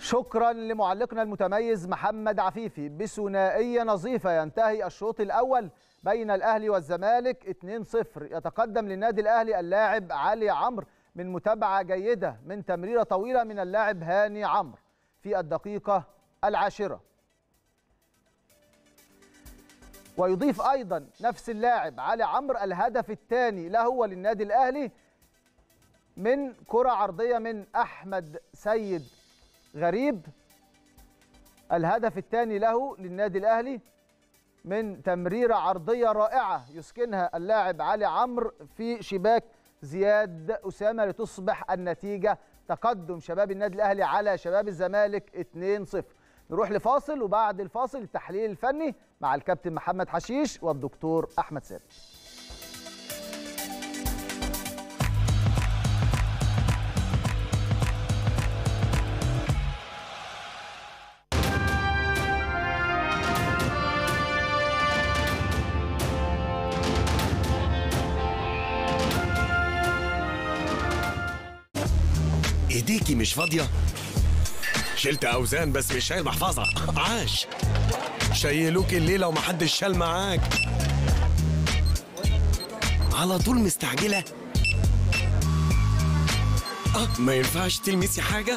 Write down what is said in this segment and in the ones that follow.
شكرا لمعلقنا المتميز محمد عفيفي بثنائيه نظيفه ينتهي الشوط الاول بين الاهلي والزمالك 2-0 يتقدم للنادي الاهلي اللاعب علي عمرو من متابعه جيده من تمريره طويله من اللاعب هاني عمرو في الدقيقه العاشره ويضيف ايضا نفس اللاعب علي عمرو الهدف الثاني له وللنادي الاهلي من كره عرضيه من احمد سيد غريب الهدف الثاني له للنادي الاهلي من تمريره عرضيه رائعه يسكنها اللاعب علي عمرو في شباك زياد اسامه لتصبح النتيجه تقدم شباب النادي الاهلي على شباب الزمالك 2-0 نروح لفاصل وبعد الفاصل التحليل الفني مع الكابتن محمد حشيش والدكتور احمد ثابت ايديكي مش فاضية شلت اوزان بس مش شايل محفظة عاش شيلوك الليلة ومحدش شال معاك على طول مستعجلة اه ما ينفعش تلمسي حاجة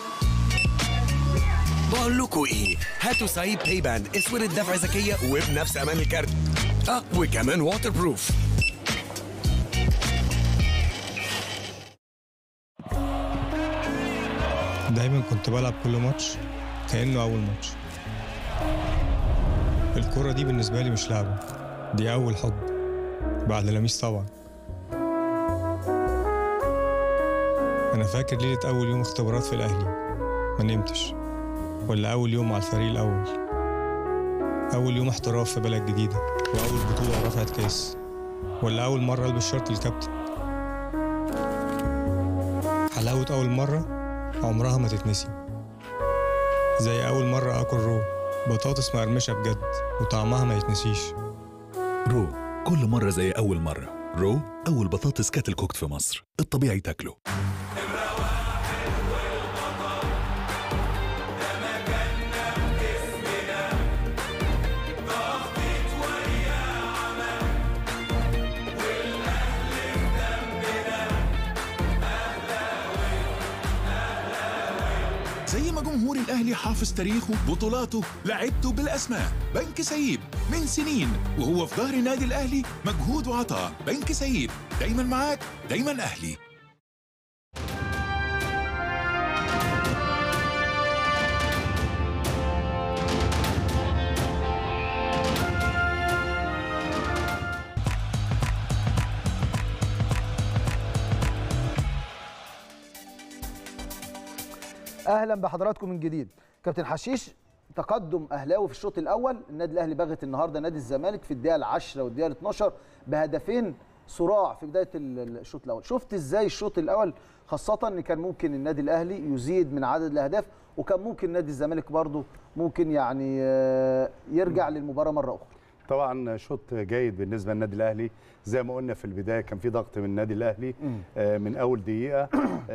بقول لكم ايه هاتوا سعيد باي باند اسود الدفع ذكية وبنفس امان الكارت اه وكمان واتر بروف دايما كنت بلعب كل ماتش كأنه أول ماتش الكرة دي بالنسبة لي مش لعبة دي أول حب بعد لميس طبعا أنا فاكر ليلة أول يوم اختبارات في الأهلي ما نمتش ولا أول يوم مع الفريق الأول أول يوم احتراف في بلد جديدة وأول بطولة رفعت كاس ولا أول مرة ألبس شورت الكابتن حلاوة أول مرة عمرها ما تتنسي زي أول مرة آكل رو بطاطس مقرمشة بجد وطعمها ما يتنسيش رو كل مرة زي أول مرة رو أول بطاطس كاتل كوكت في مصر الطبيعي تاكله زي ما جمهور الأهلي حافظ تاريخه بطولاته لعبته بالأسماء بنك سعيد من سنين وهو في ظهر نادي الأهلي مجهود وعطاء بنك سعيد دايما معاك دايما أهلي اهلا بحضراتكم من جديد كابتن حشيش تقدم اهلاوي في الشوط الاول النادي الاهلي بغت النهارده نادي الزمالك في الدقيقه العاشره والدقيقه 12 بهدفين صراع في بدايه ال- الشوط الاول شفت ازاي الشوط الاول خاصه ان كان ممكن النادي الاهلي يزيد من عدد الاهداف وكان ممكن نادي الزمالك برضه ممكن يعني آه، يرجع للمباراه مره اخرى طبعا شوط جيد بالنسبه للنادي الاهلي زي ما قلنا في البدايه كان في ضغط من النادي الاهلي آه، من اول دقيقه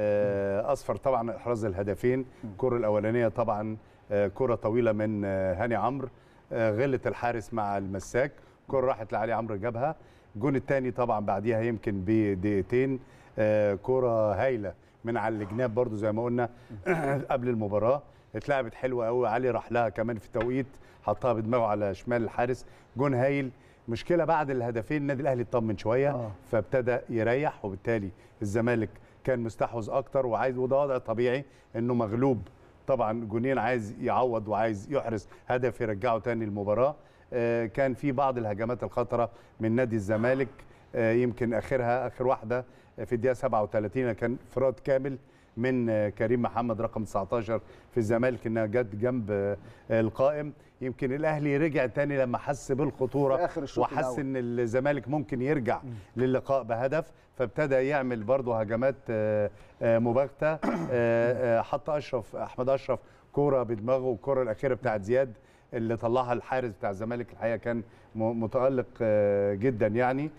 آه، اصفر طبعا احراز الهدفين الكره الاولانيه طبعا آه، كره طويله من آه، هاني عمرو آه، غلت الحارس مع المساك كره راحت لعلي عمرو جابها الجون الثاني طبعا بعديها يمكن بدقيقتين آه، كره هايله من على الجناب برضو زي ما قلنا قبل المباراه اتلعبت حلوه قوي علي راح لها كمان في توقيت حطها بدماغه على شمال الحارس جون هايل مشكله بعد الهدفين النادي الاهلي اطمن شويه آه. فابتدى يريح وبالتالي الزمالك كان مستحوذ اكتر وعايز وده وضع طبيعي انه مغلوب طبعا جونين عايز يعوض وعايز يحرز هدف يرجعه تاني المباراه آه، كان في بعض الهجمات الخطره من نادي الزمالك آه، يمكن اخرها اخر واحده في الدقيقه 37 كان انفراد كامل من آه، كريم محمد رقم 19 في الزمالك انها جت جنب آه، القائم يمكن الاهلي رجع تاني لما حس بالخطوره في آخر الشوط وحس الأول. ان الزمالك ممكن يرجع للقاء بهدف فابتدى يعمل برضه هجمات آه، آه، مباغته آه، آه، حط اشرف احمد اشرف كوره بدماغه والكوره الاخيره بتاعت زياد اللي طلعها الحارس بتاع الزمالك الحقيقه كان م- متالق آه، جدا يعني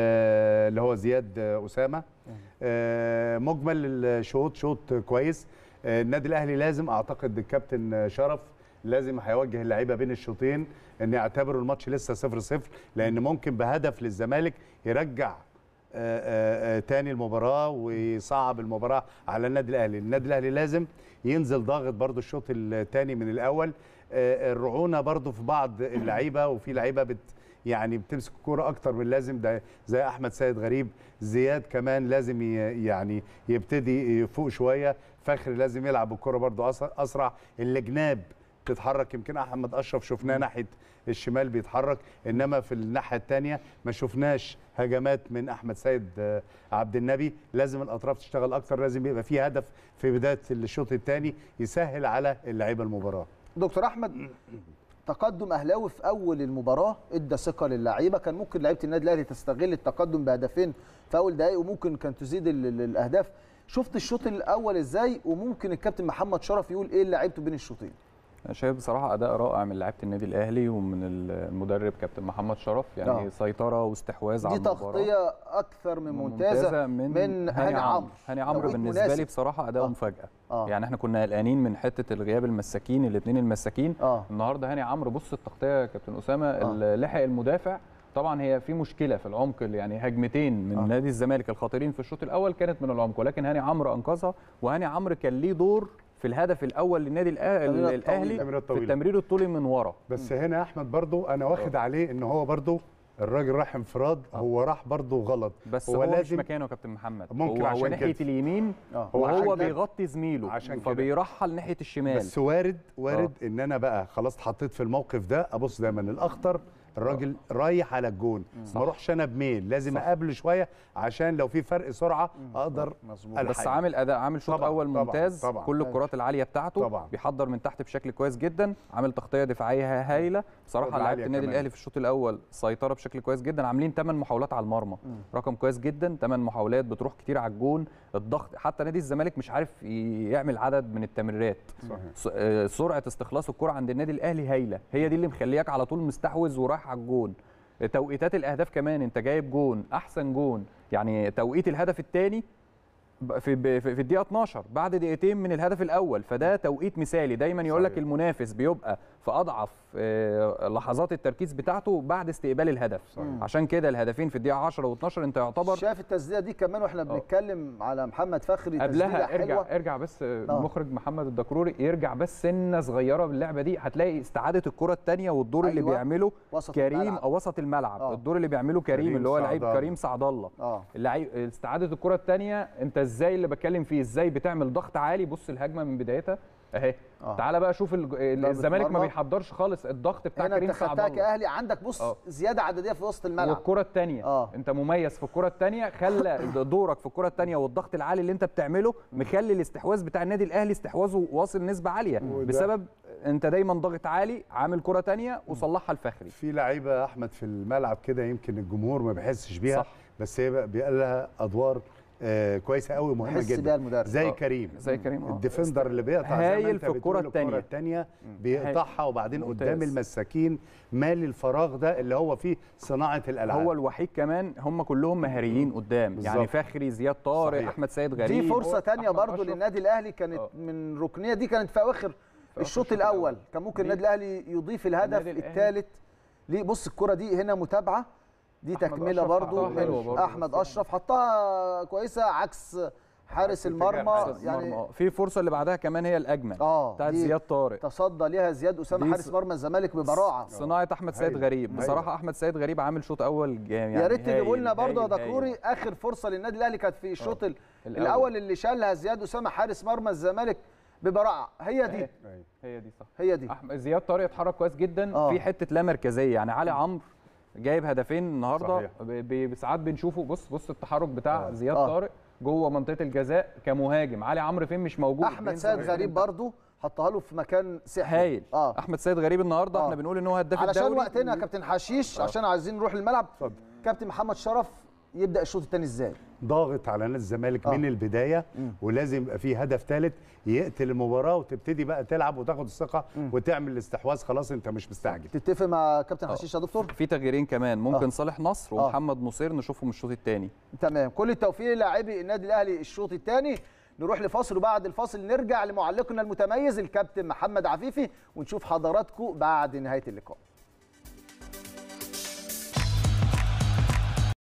آه، اللي هو زياد آه، اسامه آه، مجمل الشوط شوط كويس آه، النادي الاهلي لازم اعتقد الكابتن آه، شرف لازم هيوجه اللعيبه بين الشوطين ان يعتبروا الماتش لسه 0 0 لان ممكن بهدف للزمالك يرجع آه، آه، آه، تاني المباراه ويصعب المباراه على النادي الاهلي النادي الاهلي لازم ينزل ضاغط برضو الشوط الثاني من الاول آه، الرعونه برضو في بعض اللعيبه وفي لعيبه بت يعني بتمسك الكوره اكتر من اللازم ده زي احمد سيد غريب زياد كمان لازم ي- يعني يبتدي يفوق شويه فخري لازم يلعب الكوره برضو أس- اسرع الجناب تتحرك يمكن احمد اشرف شفناه ناحيه الشمال بيتحرك انما في الناحيه الثانيه ما شفناش هجمات من احمد سيد آه، عبد النبي لازم الاطراف تشتغل اكتر لازم يبقى في هدف في بدايه الشوط الثاني يسهل على اللعيبه المباراه دكتور احمد تقدم اهلاوي في اول المباراه ادى ثقه للعيبه كان ممكن لعيبه النادي الاهلي تستغل التقدم بهدفين في اول دقائق وممكن كان تزيد ال- ال- الاهداف شفت الشوط الاول ازاي وممكن الكابتن محمد شرف يقول ايه اللي لعيبته بين الشوطين انا شايف بصراحه اداء رائع من لعيبه النادي الاهلي ومن المدرب كابتن محمد شرف يعني آه. سيطره واستحواذ على دي المباراه تغطيه اكثر من ممتازه من, من هاني عمرو هاني عمرو توقيت بالنسبه مناسب. لي بصراحه اداؤه آه. مفاجاه آه. يعني احنا كنا قلقانين من حته الغياب المساكين الاثنين المساكين اه النهارده هاني عمرو بص التغطيه يا كابتن اسامه آه. اللي لحق المدافع طبعا هي في مشكله في العمق اللي يعني هجمتين من آه. آه. نادي الزمالك الخطيرين في الشوط الاول كانت من العمق ولكن هاني عمرو انقذها وهاني عمرو كان ليه دور في الهدف الاول للنادي الأه- التمريرة الطويلة. الاهلي التمريرة في الطويلة. التمرير الطولي من ورا بس هنا يا احمد برضو انا واخد عليه ان هو برضو الراجل راح انفراد هو راح برضو غلط بس هو هو, مش لازم مكانه يا كابتن محمد ممكن هو, هو عشان ناحيه كده. اليمين اه هو عشان وهو كده. بيغطي زميله عشان كده. فبيرحل ناحيه الشمال بس وارد وارد ان انا بقى خلاص اتحطيت في الموقف ده ابص دايما الاخطر الراجل رايح على الجون ما اروحش انا بميل لازم صح. اقابله شويه عشان لو في فرق سرعه اقدر مظبوط ألحق. بس عامل اداء عامل شوط طبعاً، اول طبعاً، ممتاز طبعاً. كل الكرات العاليه بتاعته طبعاً. بيحضر من تحت بشكل كويس جدا عامل تغطيه دفاعيه هايله بصراحه كرات لعيبه عالية النادي كمان. الاهلي في الشوط الاول سيطره بشكل كويس جدا عاملين 8 محاولات على المرمى رقم كويس جدا 8 محاولات بتروح كتير على الجون الضغط حتى نادي الزمالك مش عارف ي- يعمل عدد من التمريرات صحيح. س- آه، سرعه استخلاص الكره عند النادي الاهلي هايله هي دي اللي مخلياك على طول مستحوذ ورايح على الجون توقيتات الاهداف كمان انت جايب جون احسن جون يعني توقيت الهدف الثاني في ب- في في الدقيقه 12 بعد دقيقتين من الهدف الاول فده توقيت مثالي دايما يقول لك صحيح. المنافس بيبقى في اضعف آه، لحظات التركيز بتاعته بعد استقبال الهدف صحيح. عشان كده الهدفين في الدقيقه 10 و12 انت يعتبر شايف التسديده دي كمان واحنا بنتكلم على محمد فخري تسديده قبلها ارجع حلوه ارجع بس المخرج محمد الدكروري يرجع بس سنه صغيره باللعبه دي هتلاقي استعاده الكره الثانيه والدور اللي أيوة. بيعمله وسط كريم الملعب. او وسط الملعب آه. الدور اللي بيعمله كريم, كريم اللي هو لعيب سعد الله. كريم سعد الله اه اللعيب استعاده الكره الثانيه انت ازاي اللي بتكلم فيه ازاي بتعمل ضغط عالي بص الهجمه من بدايتها اهي آه. تعالى بقى شوف الج- الزمالك ما مرمى. بيحضرش خالص الضغط بتاع هنا كريم انت سعد خدتها الله كاهلي عندك بص آه. زياده عدديه في وسط الملعب والكره الثانيه آه. انت مميز في الكره الثانيه خلى دورك في الكره الثانيه والضغط العالي اللي انت بتعمله مخلي الاستحواذ بتاع النادي الاهلي استحواذه واصل نسبه عاليه وده- بسبب انت دايما ضاغط عالي عامل كره ثانيه وصلحها الفخري في لعيبه يا احمد في الملعب كده يمكن الجمهور ما بيحسش بيها صح. بس هي بقى بيبقى لها ادوار آه كويسه قوي مهمه يحس بيها جدا المدرب زي آه. كريم زي كريم اه الديفندر اللي بيقطع زي ما هايل انت في الكرة بتقول التانية. الثانيه بيقطعها وبعدين ممتاز. قدام المساكين مال الفراغ ده اللي هو فيه صناعه الالعاب هو الوحيد كمان هم كلهم مهاريين قدام يعني بالظبط. فخري زياد طارق صحيح. احمد سيد غريب دي فرصه تانية أحمد برضو أشرف. للنادي الاهلي كانت آه. من الركنيه دي كانت في اواخر الشوط الشوط الاول الأول. كان ممكن دي- النادي الاهلي يضيف الهدف النادي الأهلي. الثالث ليه بص الكره دي هنا متابعه دي أحمد تكمله أشرف برضو حطها حلوة من برضو، احمد بس اشرف حطها كويسه عكس حارس المرمى حارس يعني المرمى. في فرصه اللي بعدها كمان هي الاجمل اه بتاعت دي زياد طارق تصدى ليها زياد اسامه دي حارس ص- مرمى الزمالك ببراعه صناعه احمد سيد هايل. غريب هايل. بصراحه احمد سيد غريب عامل شوط اول جامد يا ريت تجيبوا لنا برضه يا هايل، هايل. دكوري اخر فرصه للنادي الاهلي كانت في الشوط ال- الأول. الاول اللي شالها زياد اسامه حارس مرمى الزمالك ببراعه هي دي أهي. هي دي صح هي دي أحمد زياد طارق اتحرك كويس جدا آه. في حته لا مركزيه يعني علي عمرو جايب هدفين النهارده صحيح. ب- ب- ساعات بنشوفه بص بص التحرك بتاع آه. زياد آه. طارق جوه منطقه الجزاء كمهاجم علي عمرو فين مش موجود احمد بينزل سيد من غريب تحت. برضه حطها له في مكان سحري هايل اه احمد سيد غريب النهارده آه. احنا بنقول ان هو هداف علشان الدوري وقتنا يا كابتن حشيش عشان عايزين نروح الملعب اتفضل. كابتن محمد شرف يبدا الشوط الثاني ازاي ضاغط على نادي الزمالك آه. من البدايه ولازم يبقى فيه هدف ثالث يقتل المباراه وتبتدي بقى تلعب وتاخد الثقه وتعمل الاستحواذ خلاص انت مش مستعجل تتفق مع كابتن آه. حشيش يا دكتور في تغييرين كمان ممكن آه. صالح نصر آه. ومحمد نصير نشوفهم الشوط الثاني تمام كل التوفيق للاعبي النادي الاهلي الشوط الثاني نروح لفاصل وبعد الفاصل نرجع لمعلقنا المتميز الكابتن محمد عفيفي ونشوف حضراتكم بعد نهايه اللقاء